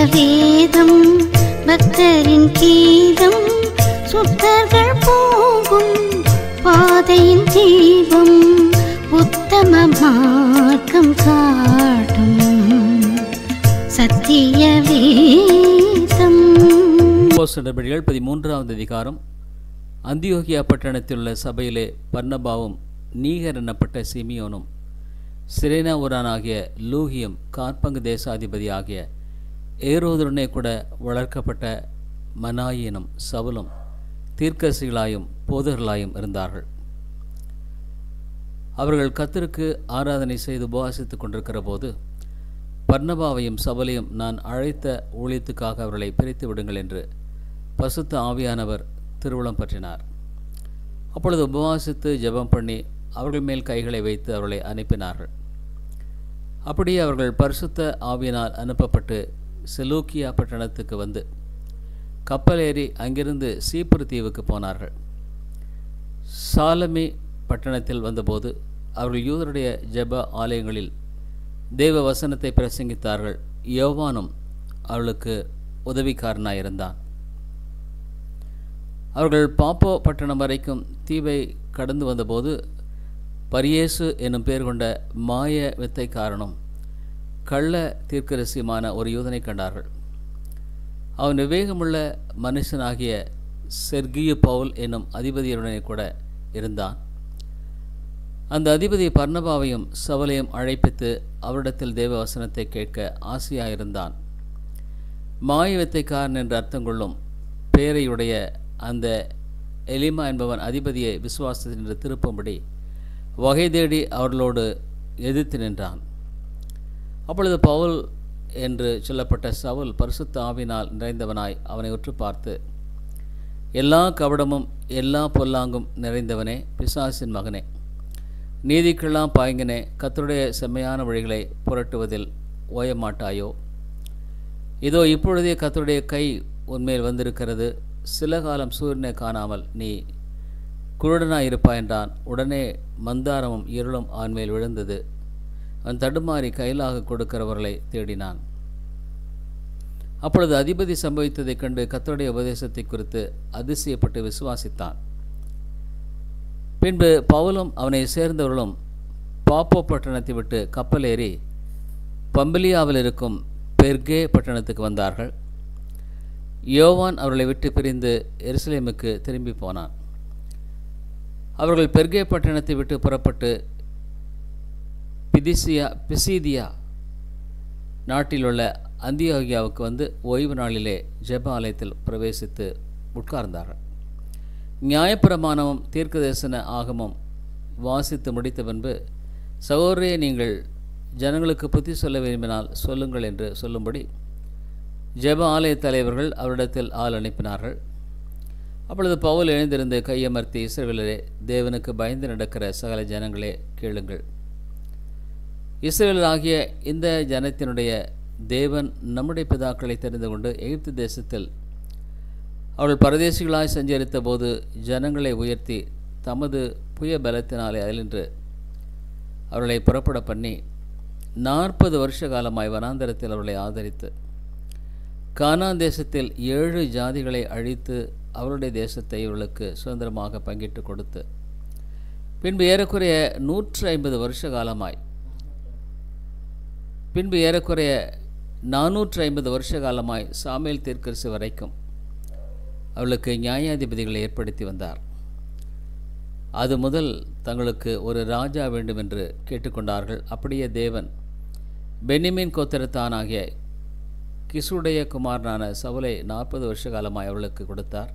வேதம் பக்தரின் கீதம் சுத்தர்கள் போகும் பாதையின் தீபம் உத்தம மார்க்கம் காட்டும் சத்திய வேதம் அப்போஸ்தலர் நடவடிக்கைகள் பதிமூன்றாவது அதிகாரம் அந்தியோகியா பட்டணத்தில் உள்ள சபையிலே பர்னபாவும் நீகர் என்னப்பட்ட சிமியோனும் சிரேனா ஊரானாகிய லூகியும் காற்பங்கு தேசாதிபதி ஆகிய ஏரோதுடனே கூட வளர்க்கப்பட்ட மனாயினும் சவுலும் தீர்க்கசிகளாயும் போதர்களாயும் இருந்தார்கள் அவர்கள் கத்தருக்கு ஆராதனை செய்து உபவாசித்துக் கொண்டிருக்கிற போது பர்னபாவையும் சபலையும் நான் அழைத்த ஊழியத்துக்காக அவர்களை பிரித்து விடுங்கள் என்று பசுத்த ஆவியானவர் திருவுளம் பற்றினார் அப்பொழுது உபவாசித்து ஜெபம் பண்ணி அவர்கள் மேல் கைகளை வைத்து அவர்களை அனுப்பினார்கள் அப்படியே அவர்கள் பரிசுத்த ஆவியினால் அனுப்பப்பட்டு செலூக்கியா பட்டணத்துக்கு வந்து கப்பல் ஏறி அங்கிருந்து சீப்புரு தீவுக்கு போனார்கள் சாலமி பட்டணத்தில் வந்தபோது அவர்கள் யூதருடைய ஜெப ஆலயங்களில் தேவ வசனத்தை பிரசங்கித்தார்கள் யோவானும் அவளுக்கு உதவிக்காரனாயிருந்தான் அவர்கள் பாப்போ பட்டணம் வரைக்கும் தீவை கடந்து வந்தபோது பரியேசு என்னும் பேர் கொண்ட மாய வித்தைக்காரனும் கள்ள தீர்க்கரசியுமான ஒரு யூதனை கண்டார்கள் அவன் விவேகமுள்ள மனுஷனாகிய செர்கியு பவுல் என்னும் அதிபதியுடனே கூட இருந்தான் அந்த அதிபதி பர்ணபாவையும் சவலையும் அழைப்பித்து அவரிடத்தில் தேவ வசனத்தை கேட்க ஆசையாயிருந்தான் மாய வித்தைக்காரன் என்று அர்த்தம் கொள்ளும் பேரையுடைய அந்த எலிமா என்பவன் அதிபதியை விசுவாசத்தினின்று திருப்பும்படி வகை தேடி அவர்களோடு எதிர்த்து நின்றான் அப்பொழுது பவுல் என்று சொல்லப்பட்ட சவுல் பரிசுத்த ஆவினால் நிறைந்தவனாய் அவனை உற்று பார்த்து எல்லா கபடமும் எல்லா பொல்லாங்கும் நிறைந்தவனே பிசாசின் மகனே நீதிக்கெல்லாம் பாய்ங்கனே கத்தருடைய செம்மையான வழிகளை புரட்டுவதில் ஓயமாட்டாயோ இதோ இப்பொழுதே கத்தருடைய கை உன்மேல் வந்திருக்கிறது சில காலம் சூரியனை காணாமல் நீ குருடனாய் இருப்பாய் என்றான் உடனே மந்தாரமும் இருளும் ஆண்மேல் விழுந்தது அவன் தடுமாறி கையிலாக கொடுக்கிறவர்களை தேடினான் அப்பொழுது அதிபதி சம்பவித்ததைக் கண்டு கத்தருடைய உபதேசத்தை குறித்து அதிசயப்பட்டு விசுவாசித்தான் பின்பு பவுலும் அவனை சேர்ந்தவர்களும் பாப்போ பட்டணத்தை விட்டு கப்பல் ஏறி பம்பிலியாவில் இருக்கும் பெர்கே பட்டணத்துக்கு வந்தார்கள் யோவான் அவர்களை விட்டு பிரிந்து எருசலேமுக்கு திரும்பி போனான் அவர்கள் பெர்கே பட்டணத்தை விட்டு புறப்பட்டு பிதிசியா பிசீதியா நாட்டில் உள்ள அந்தியோகியாவுக்கு வந்து ஓய்வு நாளிலே ஜெப ஆலயத்தில் பிரவேசித்து உட்கார்ந்தார்கள் நியாயப்பிரமாணமும் தீர்க்கதரிசன ஆகமும் வாசித்து முடித்த பின்பு சகோதரே நீங்கள் ஜனங்களுக்கு புத்தி சொல்ல விரும்பினால் சொல்லுங்கள் என்று சொல்லும்படி ஜெப ஆலய தலைவர்கள் அவரிடத்தில் ஆள் அனுப்பினார்கள் அப்பொழுது பவுல் எழுந்திருந்து கையமர்த்தி இஸ்ரவேலரே தேவனுக்கு பயந்து நடக்கிற சகல ஜனங்களே கேளுங்கள் இஸ்ரேல் ஆகிய இந்த ஜனத்தினுடைய தேவன் நம்முடைய பிதாக்களை தெரிந்து கொண்டு எகிப்து தேசத்தில் அவர்கள் பரதேசிகளாய் சஞ்சரித்த போது ஜனங்களை உயர்த்தி தமது புய பலத்தினாலே அதிலின்று அவர்களை புறப்பட பண்ணி நாற்பது வருஷ காலமாய் வனாந்தரத்தில் அவர்களை ஆதரித்து கானான் தேசத்தில் ஏழு ஜாதிகளை அழித்து அவருடைய தேசத்தை இவர்களுக்கு சுதந்திரமாக பங்கிட்டு கொடுத்து பின்பு ஏறக்குறைய நூற்று ஐம்பது வருஷ காலமாய் பின்பு ஏறக்குறைய நானூற்று ஐம்பது வருஷ காலமாய் சாமியல் தீர்க்கரசு வரைக்கும் அவளுக்கு நியாயாதிபதிகளை ஏற்படுத்தி வந்தார் அது முதல் தங்களுக்கு ஒரு ராஜா வேண்டும் என்று கேட்டுக்கொண்டார்கள் அப்படியே தேவன் பென்னிமின் கோத்திரத்தானாகிய கிசுடைய குமாரனான சவுலை நாற்பது வருஷ காலமாய் அவளுக்கு கொடுத்தார்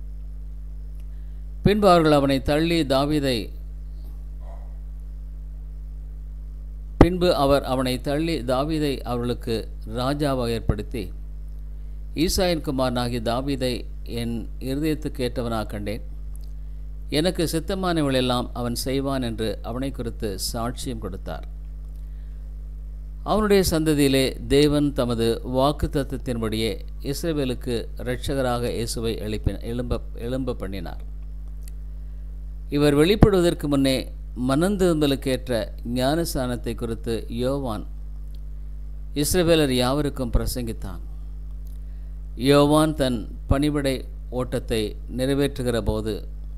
பின்பு அவர்கள் அவனை தள்ளி தாவீதை பின்பு அவர் அவனை தள்ளி தாவீதை அவர்களுக்கு ராஜாவாக ஏற்படுத்தி ஈசாயின் குமாரனாகிய தாவீதை என் இருதயத்துக்கு ஏற்றவனாக கண்டேன் எனக்கு சித்தமானவளெல்லாம் அவன் செய்வான் என்று அவனை குறித்து சாட்சியம் கொடுத்தார் அவனுடைய சந்ததியிலே தேவன் தமது வாக்கு தத்துவத்தின்படியே இஸ்ரவேலுக்கு இரட்சகராக இயேசுவை எழுப்பின எழும்ப எழும்ப பண்ணினார் இவர் வெளிப்படுவதற்கு முன்னே மனந்திருந்தலுக்கேற்ற ஞானஸ்தானத்தை குறித்து யோவான் இஸ்ரவேலர் யாவருக்கும் பிரசங்கித்தான் யோவான் தன் பணிவிடை ஓட்டத்தை நிறைவேற்றுகிற போது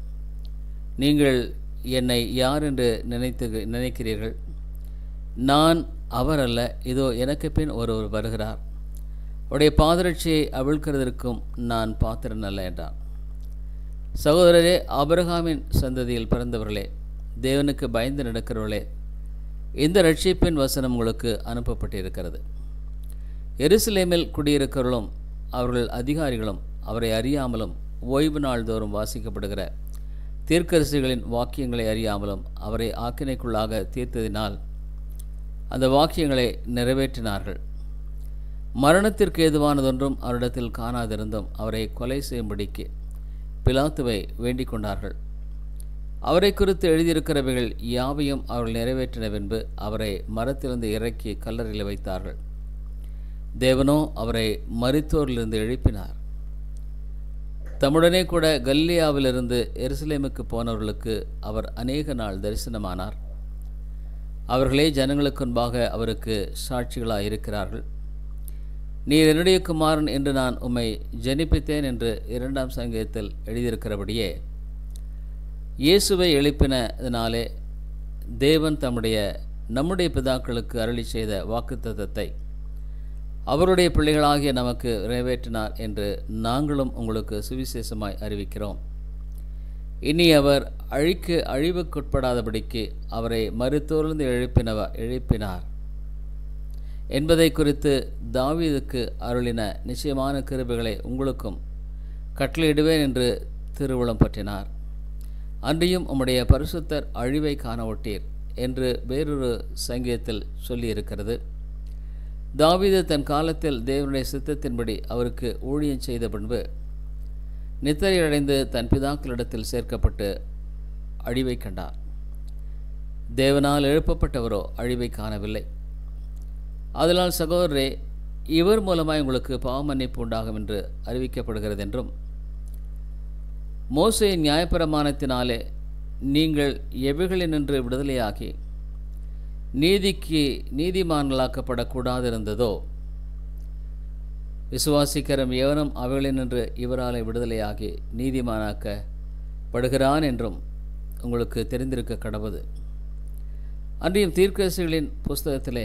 நீங்கள் என்னை யார் என்று நினைத்து நினைக்கிறீர்கள் நான் அவர் அல்ல இதோ எனக்கு பின் ஒருவர் வருகிறார் உடைய பாதரட்சியை அவிழ்க்கிறதற்கும் நான் பாத்திரன் அல்ல என்றான் சகோதரரே ஆபிரகாமின் சந்ததியில் பிறந்தவர்களே தேவனுக்கு பயந்து நடக்கிறவர்களே இந்த ரட்சிப்பின் வசனம் உங்களுக்கு அனுப்பப்பட்டிருக்கிறது எருசலேமில் குடியிருக்கிறவர்களும் அவர்கள் அதிகாரிகளும் அவரை அறியாமலும் ஓய்வு நாள்தோறும் வாசிக்கப்படுகிற தீர்க்கரசிகளின் வாக்கியங்களை அறியாமலும் அவரை ஆக்கினைக்குள்ளாக தீர்த்ததினால் அந்த வாக்கியங்களை நிறைவேற்றினார்கள் மரணத்திற்கு ஏதுவானதொன்றும் அவரிடத்தில் காணாதிருந்தும் அவரை கொலை செய்யும்படிக்கு பிலாத்துவை வேண்டிக் கொண்டார்கள் அவரை குறித்து எழுதியிருக்கிறவைகள் யாவையும் அவர்கள் நிறைவேற்றின பின்பு அவரை மரத்திலிருந்து இறக்கி கல்லறையில் வைத்தார்கள் தேவனோ அவரை மரித்தோரிலிருந்து எழுப்பினார் தம்முடனே கூட கல்லியாவிலிருந்து எருசலேமுக்கு போனவர்களுக்கு அவர் அநேக நாள் தரிசனமானார் அவர்களே ஜனங்களுக்கு முன்பாக அவருக்கு சாட்சிகளாக இருக்கிறார்கள் நீர் என்னுடைய குமாரன் என்று நான் உம்மை ஜனிப்பித்தேன் என்று இரண்டாம் சங்கீதத்தில் எழுதியிருக்கிறபடியே இயேசுவை எழுப்பினதினாலே தேவன் தம்முடைய நம்முடைய பிதாக்களுக்கு அருளி செய்த வாக்குத்தத்தத்தை அவருடைய பிள்ளைகளாகிய நமக்கு நிறைவேற்றினார் என்று நாங்களும் உங்களுக்கு சுவிசேஷமாய் அறிவிக்கிறோம் இனி அவர் அழிக்கு அழிவுக்குட்படாதபடிக்கு அவரை மறுத்தோர்ந்து எழுப்பினவ எழுப்பினார் என்பதை குறித்து தாவீதுக்கு அருளின நிச்சயமான கிருபைகளை உங்களுக்கும் கட்டளையிடுவேன் என்று திருவுளம் பற்றினார் அன்றியும் உம்முடைய பரிசுத்தர் அழிவை காண ஒட்டீர் என்று வேறொரு சங்கீதத்தில் சொல்லியிருக்கிறது தாவீது தன் காலத்தில் தேவனுடைய சித்தத்தின்படி அவருக்கு ஊழியம் செய்த பின்பு நித்திரையடைந்து தன் பிதாக்களிடத்தில் சேர்க்கப்பட்டு அழிவை கண்டார் தேவனால் எழுப்பப்பட்டவரோ அழிவை காணவில்லை அதனால் சகோதரரே இவர் மூலமாய் உங்களுக்கு பாவமன்னிப்பு உண்டாகும் என்று அறிவிக்கப்படுகிறது என்றும் மோசையின் நியாயப்பிரமாணத்தினாலே நீங்கள் எவைகளினின்று விடுதலையாகி நீதிக்கு நீதிமான்களாக்கப்படக்கூடாதிருந்ததோ விசுவாசிக்கரம் எவனும் அவைகளினின்று இவராலே விடுதலையாகி நீதிமானாக்கப்படுகிறான் என்றும் உங்களுக்கு தெரிந்திருக்க கடவுது அன்றையும் தீர்க்கரசிகளின் புஸ்தகத்திலே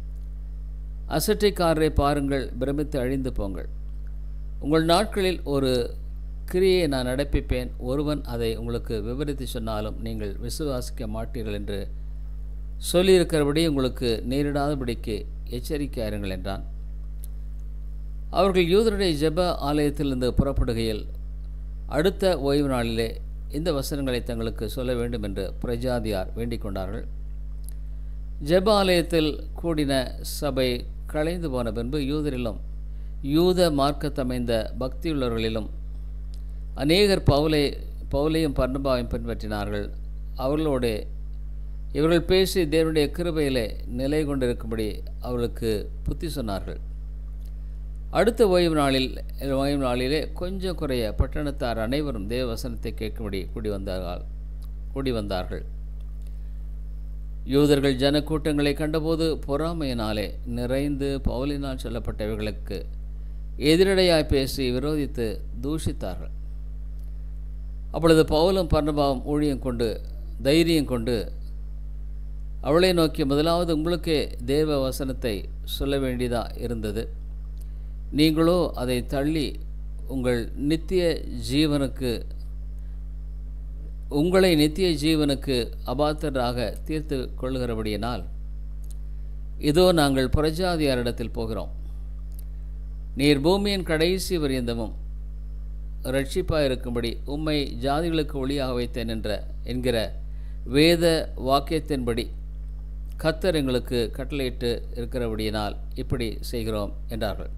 அசட்டைக்காரரை பாருங்கள் பிரமித்து அழிந்து போங்கள் உங்கள் நாட்களில் ஒரு கிரியை நான் நடப்பிப்பேன் ஒருவன் அதை உங்களுக்கு விவரித்து சொன்னாலும் நீங்கள் விசுவாசிக்க மாட்டீர்கள் என்று சொல்லியிருக்கிறபடி உங்களுக்கு நேரிடாதபடிக்கு எச்சரிக்கையாருங்கள் என்றான் அவர்கள் யூதருடைய ஜெப ஆலயத்திலிருந்து புறப்படுகையில் அடுத்த ஓய்வு நாளிலே இந்த வசனங்களை தங்களுக்கு சொல்ல வேண்டும் என்று பிரஜாதியார் வேண்டிக் கொண்டார்கள் ஜெப ஆலயத்தில் கூடின சபை கலைந்து போன பின்பு யூதரிலும் யூத மார்க்கத்தமைந்த பக்தியுள்ளவர்களிலும் அநேகர் பவுலை பவுலையும் பர்ணபாவையும் பின்பற்றினார்கள் அவர்களோடு இவர்கள் பேசி தேவனுடைய கிருபையிலே நிலை கொண்டிருக்கும்படி அவர்களுக்கு புத்தி சொன்னார்கள் அடுத்த ஓய்வு நாளில் ஓய்வு நாளிலே கொஞ்சம் குறைய பட்டணத்தார் அனைவரும் தேவ வசனத்தை கேட்கும்படி கூடி வந்தார்கள் கூடி வந்தார்கள் யூதர்கள் ஜனக்கூட்டங்களை கண்டபோது பொறாமையினாலே நிறைந்து பவுலினால் சொல்லப்பட்டவைகளுக்கு எதிரடையாய் பேசி விரோதித்து தூஷித்தார்கள் அப்பொழுது பவுலும் பர்ணபாவும் ஊழியம் கொண்டு தைரியம் கொண்டு அவளை நோக்கி முதலாவது உங்களுக்கே தேவ வசனத்தை சொல்ல வேண்டியதா இருந்தது நீங்களோ அதை தள்ளி உங்கள் நித்திய ஜீவனுக்கு உங்களை நித்திய ஜீவனுக்கு அபாத்தராக தீர்த்து கொள்கிறபடியினால் இதோ நாங்கள் புறஜாதியாரிடத்தில் போகிறோம் நீர் பூமியின் கடைசி பரியந்தமும் ரட்சிப்பாக இருக்கும்படி உம்மை ஜாதிகளுக்கு ஒளியாக வைத்தேன் என்ற என்கிற வேத வாக்கியத்தின்படி கத்தர் எங்களுக்கு கட்டளையிட்டு இருக்கிறபடியினால் இப்படி செய்கிறோம் என்றார்கள்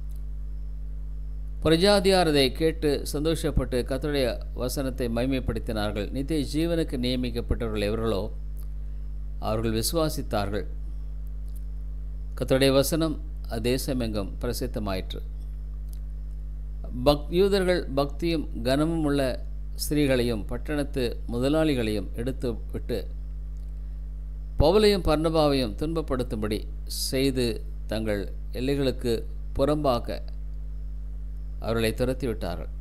பிரஜாதியார் அதை கேட்டு சந்தோஷப்பட்டு கத்தருடைய வசனத்தை மைமைப்படுத்தினார்கள் நித்திய ஜீவனுக்கு நியமிக்கப்பட்டவர்கள் எவர்களோ அவர்கள் விசுவாசித்தார்கள் கத்தருடைய வசனம் தேசமெங்கும் பிரசித்தமாயிற்று பக் யூதர்கள் பக்தியும் கனமும் உள்ள ஸ்திரீகளையும் பட்டணத்து முதலாளிகளையும் எடுத்து விட்டு பவுலையும் பர்ணபாவையும் துன்பப்படுத்தும்படி செய்து தங்கள் எல்லைகளுக்கு புறம்பாக அவர்களை துரத்தி விட்டார்கள்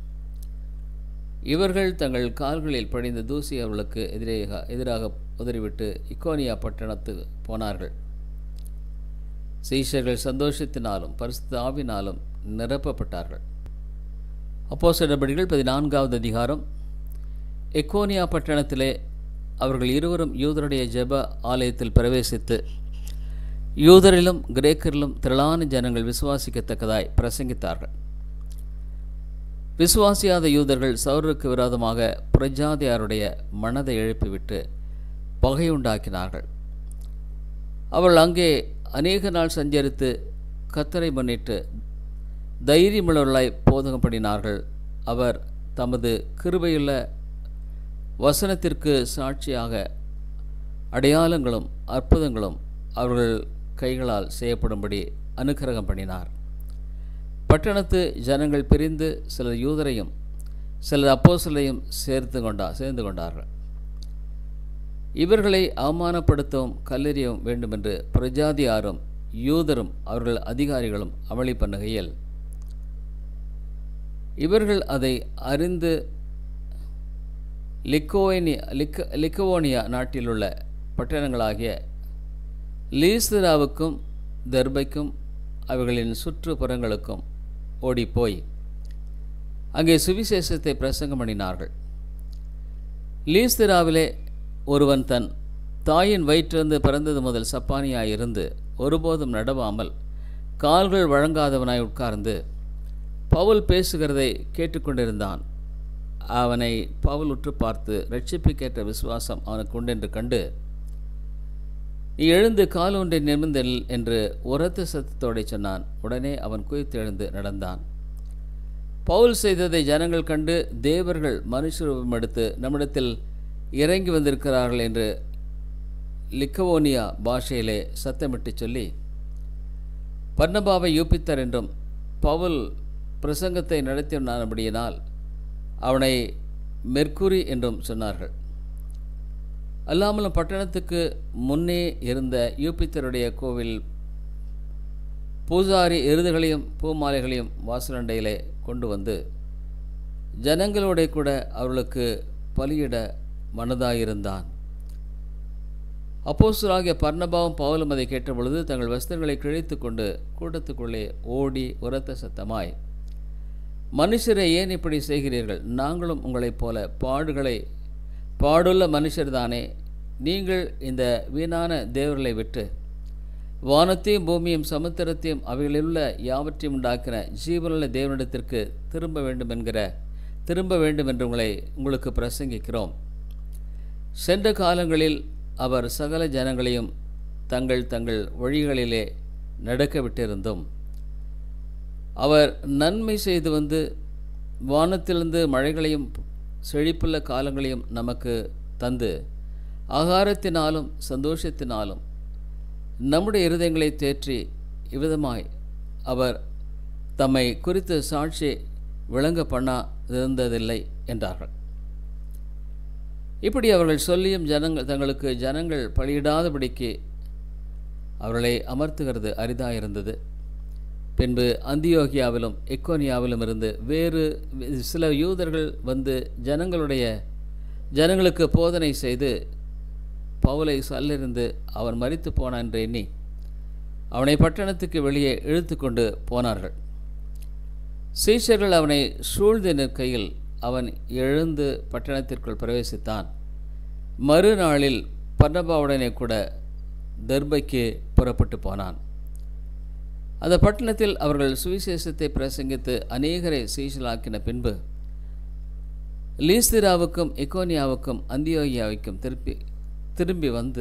இவர்கள் தங்கள் கால்களில் படிந்த தூசி அவர்களுக்கு எதிரே எதிராக உதறிவிட்டு இக்கோனியா பட்டணத்துக்கு போனார்கள் சீஷர்கள் சந்தோஷத்தினாலும் பரிசுத்த ஆவினாலும் நிரப்பப்பட்டார்கள் அப்போ நடபடிகள் பதினான்காவது அதிகாரம் எக்கோனியா பட்டணத்திலே அவர்கள் இருவரும் யூதருடைய ஜெப ஆலயத்தில் பிரவேசித்து யூதரிலும் கிரேக்கரிலும் திரளான ஜனங்கள் விசுவாசிக்கத்தக்கதாய் பிரசங்கித்தார்கள் விசுவாசியாத யூதர்கள் சௌருக்கு விரோதமாக பிரஜாதியாருடைய மனதை எழுப்பிவிட்டு பகையுண்டாக்கினார்கள் அவள் அங்கே அநேக நாள் சஞ்சரித்து கத்தரை முன்னிட்டு தைரியமுள்ளவர்களாய் போதகம் பண்ணினார்கள் அவர் தமது கிருபையுள்ள வசனத்திற்கு சாட்சியாக அடையாளங்களும் அற்புதங்களும் அவர்கள் கைகளால் செய்யப்படும்படி அனுக்கிரகம் பண்ணினார் பட்டணத்து ஜனங்கள் பிரிந்து சிலர் யூதரையும் சிலர் அப்போசலையும் சேர்த்து கொண்டா சேர்ந்து கொண்டார்கள் இவர்களை அவமானப்படுத்தவும் கல்லெறியவும் வேண்டுமென்று பிரஜாதியாரும் யூதரும் அவர்கள் அதிகாரிகளும் அமளி பண்ணுகையில் இவர்கள் அதை அறிந்து லிக்கோனியா லிக்க லிக்கவோனியா நாட்டிலுள்ள பட்டணங்களாகிய லீஸ்திராவுக்கும் தர்பைக்கும் அவைகளின் சுற்றுப்புறங்களுக்கும் ஓடிப்போய் அங்கே சுவிசேஷத்தை பிரசங்கம் பண்ணினார்கள் லீஸ்திராவிலே ஒருவன் தன் தாயின் வயிற்றிலிருந்து பிறந்தது முதல் சப்பானியாயிருந்து ஒருபோதும் நடவாமல் கால்கள் வழங்காதவனாய் உட்கார்ந்து பவுல் பேசுகிறதை கேட்டுக்கொண்டிருந்தான் அவனை பவுல் உற்று பார்த்து ரட்சிப்புக்கேற்ற விசுவாசம் அவனுக்கு உண்டென்று கண்டு நீ எழுந்து கால் ஒன்றை நிமிர்ந்தல் என்று உரத்த சத்தத்தோടെ சொன்னான் உடனே அவன் குதித்தெழுந்து நடந்தான் பவுல் செய்ததை ஜனங்கள் கண்டு தேவர்கள் மனுஷரூபம் எடுத்து நம்மிடத்தில் இறங்கி வந்திருக்கிறார்கள் என்று லிக்கவோனியா பாஷையிலே சத்தமிட்டு சொல்லி பர்ணபாவை யூப்பித்தர் என்றும் பவுல் பிரசங்கத்தை நடத்தினானபடியினால் அவனை மெர்க்குரி என்றும் சொன்னார்கள் அல்லாமலும் பட்டணத்துக்கு முன்னே இருந்த யூப்பித்தருடைய கோவில் பூசாரி எருதுகளையும் பூமாலைகளையும் வாசலண்டையிலே கொண்டு வந்து ஜனங்களோட கூட அவர்களுக்கு பலியிட மனதாயிருந்தான் அப்போஸ்தலராகிய பர்ணபாவும் பவுலும் அதை கேட்டபொழுது தங்கள் வஸ்திரங்களை கிழித்து கொண்டு கூட்டத்துக்குள்ளே ஓடி உரத்த சத்தமாய் மனுஷரை ஏன் இப்படி செய்கிறீர்கள் நாங்களும் உங்களைப் போல பாடுகளை பாடுள்ள மனுஷர்தானே நீங்கள் இந்த வீணான தேவர்களை விட்டு வானத்தையும் பூமியும் சமுத்திரத்தையும் அவைகளிலுள்ள யாவற்றையும் உண்டாக்கின ஜீவனுள்ள தேவனிடத்திற்கு திரும்ப வேண்டும் என்கிற திரும்ப வேண்டும் என்று உங்களை உங்களுக்கு பிரசங்கிக்கிறோம் சென்ற காலங்களில் அவர் சகல ஜனங்களையும் தங்கள் தங்கள் வழிகளிலே நடக்க விட்டிருந்தும் அவர் நன்மை செய்து வந்து வானத்திலிருந்து மழைகளையும் செழிப்புள்ள காலங்களையும் நமக்கு தந்து ஆகாரத்தினாலும் சந்தோஷத்தினாலும் நம்முடைய இருதயங்களை தேற்றி இவ்விதமாய் அவர் தம்மை குறித்து சாட்சி விளங்க பண்ணா இருந்ததில்லை என்றார்கள் இப்படி அவர்கள் சொல்லியும் ஜனங்கள் தங்களுக்கு ஜனங்கள் பலியிடாதபடிக்கு அவர்களை அமர்த்துகிறது அரிதாயிருந்தது பின்பு அந்தியோகியாவிலும் எக்கோனியாவிலும் இருந்து வேறு சில யூதர்கள் வந்து ஜனங்களுடைய ஜனங்களுக்கு போதனை செய்து பவுலை சல்லிருந்து அவன் மறித்து போனான் என்று எண்ணி அவனை பட்டணத்துக்கு வெளியே இழுத்து கொண்டு போனார்கள் சீஷர்கள் அவனை சூழ்ந்து நிற்கையில் அவன் எழுந்து பட்டணத்திற்குள் பிரவேசித்தான் மறுநாளில் பர்ணபாவுடனே கூட தர்பைக்கு புறப்பட்டு போனான் அந்த பட்டணத்தில் அவர்கள் சுவிசேஷத்தை பிரசங்கித்து அநேகரை சீசலாக்கின பின்பு லீஸ்திராவுக்கும் எக்கோனியாவுக்கும் அந்தியோகியாவுக்கும் திருப்பி திரும்பி வந்து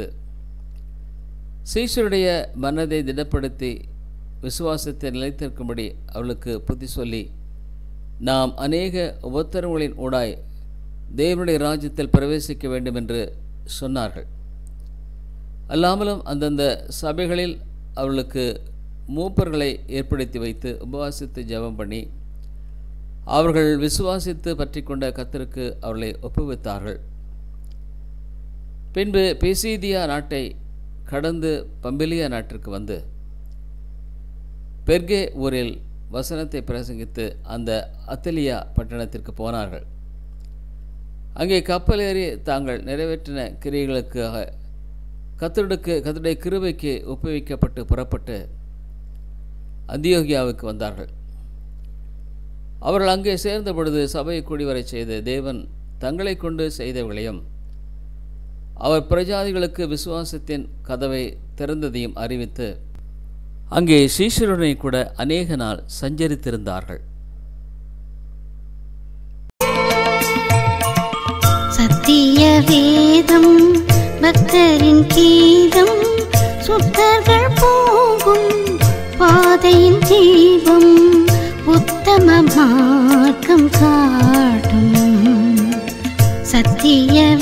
சீஷருடைய மனதை திடப்படுத்தி விசுவாசத்தை நிலைத்திருக்கும்படி அவளுக்கு புத்தி சொல்லி நாம் அநேக உபத்திரங்களின் ஊடாய் தேவனுடைய ராஜ்யத்தில் பிரவேசிக்க வேண்டும் என்று சொன்னார்கள் அல்லாமலும் அந்தந்த சபைகளில் அவளுக்கு மூப்பர்களை ஏற்படுத்தி வைத்து உபவாசித்து ஜெபம் பண்ணி அவர்கள் விசுவாசித்து பற்றி கொண்ட கத்தருக்கு அவர்களை ஒப்புவித்தார்கள் பின்பு பெசீதியா நாட்டை கடந்து பம்பிலியா நாட்டிற்கு வந்து பெர்கே ஊரில் வசனத்தை பிரசங்கித்து அந்த அத்தலியா பட்டணத்திற்கு போனார்கள் அங்கே கப்பல் ஏறி தாங்கள் நிறைவேற்றின கிரியைகளுக்காக கத்தருடுக்கு கத்தருடைய கிருபைக்கு ஒப்புவிக்கப்பட்டு புறப்பட்டு அந்தியோகியாவுக்கு வந்தார்கள் அவர்கள் அங்கே சேர்ந்த பொழுது சபையை கூடிவரை செய்து தேவன் தங்களை கொண்டு செய்தவர்களையும் அவர் பிரஜாதிகளுக்கு விசுவாசத்தின் கதவை திறந்ததையும் அறிவித்து அங்கே சீஷருடனே கூட அநேக நாள் சஞ்சரித்திருந்தார்கள் சத்திய வேதம் பக்தரின் கீதம் சுத்தர்கள் போகும் பாதையின் தீபம் உத்தம மார்க்கம் காட்டும் சத்திய